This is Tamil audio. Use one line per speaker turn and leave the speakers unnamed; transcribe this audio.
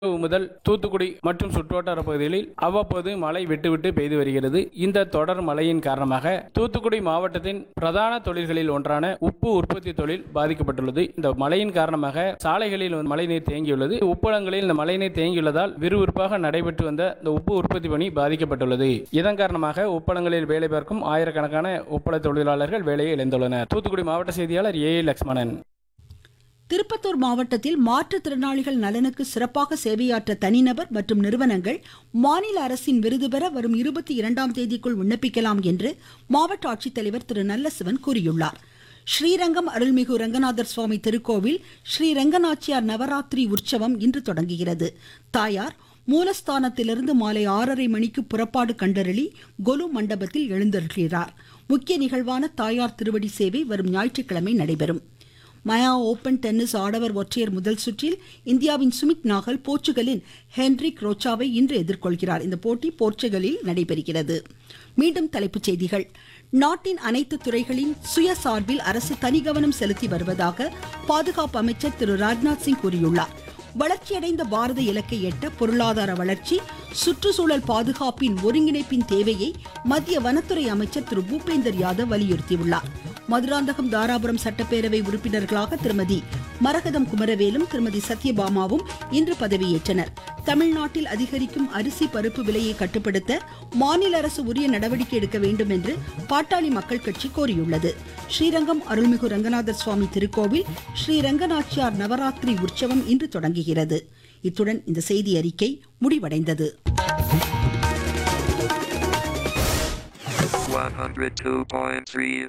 முதல் தூத்துக்குடி மற்றும் சுற்றுவட்டார பகுதிகளில் அவ்வப்போது மழை விட்டுவிட்டு பெய்து வருகிறது இந்த தொடர் மழையின் காரணமாக தூத்துக்குடி மாவட்டத்தின் பிரதான தொழில்களில் ஒன்றான உப்பு உற்பத்தி தொழில் பாதிக்கப்பட்டுள்ளது இந்த மழையின் காரணமாக சாலைகளில் வந்து மழைநீர் தேங்கியுள்ளது உப்பளங்களில் இந்த மழைநீர் தேங்கியுள்ளதால் விறுவிறுப்பாக நடைபெற்று வந்த இந்த உப்பு உற்பத்தி பணி பாதிக்கப்பட்டுள்ளது இதன் காரணமாக உப்பளங்களில் வேலை பார்க்கும் ஆயிரக்கணக்கான உப்பள தொழிலாளர்கள் வேலையை இழந்துள்ளனர் தூத்துக்குடி மாவட்ட செய்தியாளர் ஏ லக்ஷ்மணன்
திருப்பத்தூர் மாவட்டத்தில் மாற்றுத்திறனாளிகள் நலனுக்கு சிறப்பாக சேவையாற்ற தனிநபர் மற்றும் நிறுவனங்கள் மாநில அரசின் விருது பெற வரும் இருபத்தி இரண்டாம் தேதிக்குள் விண்ணப்பிக்கலாம் என்று மாவட்ட ஆட்சித்தலைவர் திரு நல்லசிவன் கூறியுள்ளார் ஸ்ரீரங்கம் அருள்மிகு ரங்கநாதர் சுவாமி திருக்கோவில் ஸ்ரீ ரங்கநாச்சியார் நவராத்திரி உற்சவம் இன்று தொடங்குகிறது தாயார் மூலஸ்தானத்திலிருந்து மாலை ஆறரை மணிக்கு புறப்பாடு கண்டருளி கொலு மண்டபத்தில் எழுந்தருள்கிறார் முக்கிய நிகழ்வான தாயார் திருவடி சேவை வரும் ஞாயிற்றுக்கிழமை நடைபெறும் மயா ஓபன் டென்னிஸ் ஆடவர் ஒற்றையர் முதல் சுற்றில் இந்தியாவின் சுமித் நாகல் போர்ச்சுகலின் ஹென்ரிக் ரோச்சாவை இன்று எதிர்கொள்கிறார் இந்த போட்டி போர்ச்சுகலில் நடைபெறுகிறது மீண்டும் தலைப்புச் செய்திகள் நாட்டின் அனைத்து துறைகளின் சுயசார்பில் அரசு தனிகவனம் செலுத்தி வருவதாக பாதுகாப்பு அமைச்சர் திரு ராஜ்நாத் சிங் கூறியுள்ளார் வளர்ச்சியடைந்த பாரத இலக்கை எட்ட பொருளாதார வளர்ச்சி சுற்றுச்சூழல் பாதுகாப்பின் ஒருங்கிணைப்பின் தேவையை மத்திய வனத்துறை அமைச்சர் திரு பூபேந்தர் யாதவ் வலியுறுத்தியுள்ளார் மதுராந்தகம் தாராபுரம் சட்டப்பேரவை உறுப்பினர்களாக திருமதி மரகதம் குமரவேலும் திருமதி சத்யபாமாவும் இன்று பதவியேற்றனர் தமிழ்நாட்டில் அதிகரிக்கும் அரிசி பருப்பு விலையை கட்டுப்படுத்த மாநில அரசு உரிய நடவடிக்கை எடுக்க வேண்டும் என்று பாட்டாளி மக்கள் கட்சி கோரியுள்ளது ஸ்ரீரங்கம் அருள்மிகு ரங்கநாதர் சுவாமி திருக்கோவில் ஸ்ரீ ரங்கநாச்சியார் நவராத்திரி உற்சவம் இன்று தொடங்குகிறது இத்துடன் இந்த செய்தி அறிக்கை முடிவடைந்தது
102.3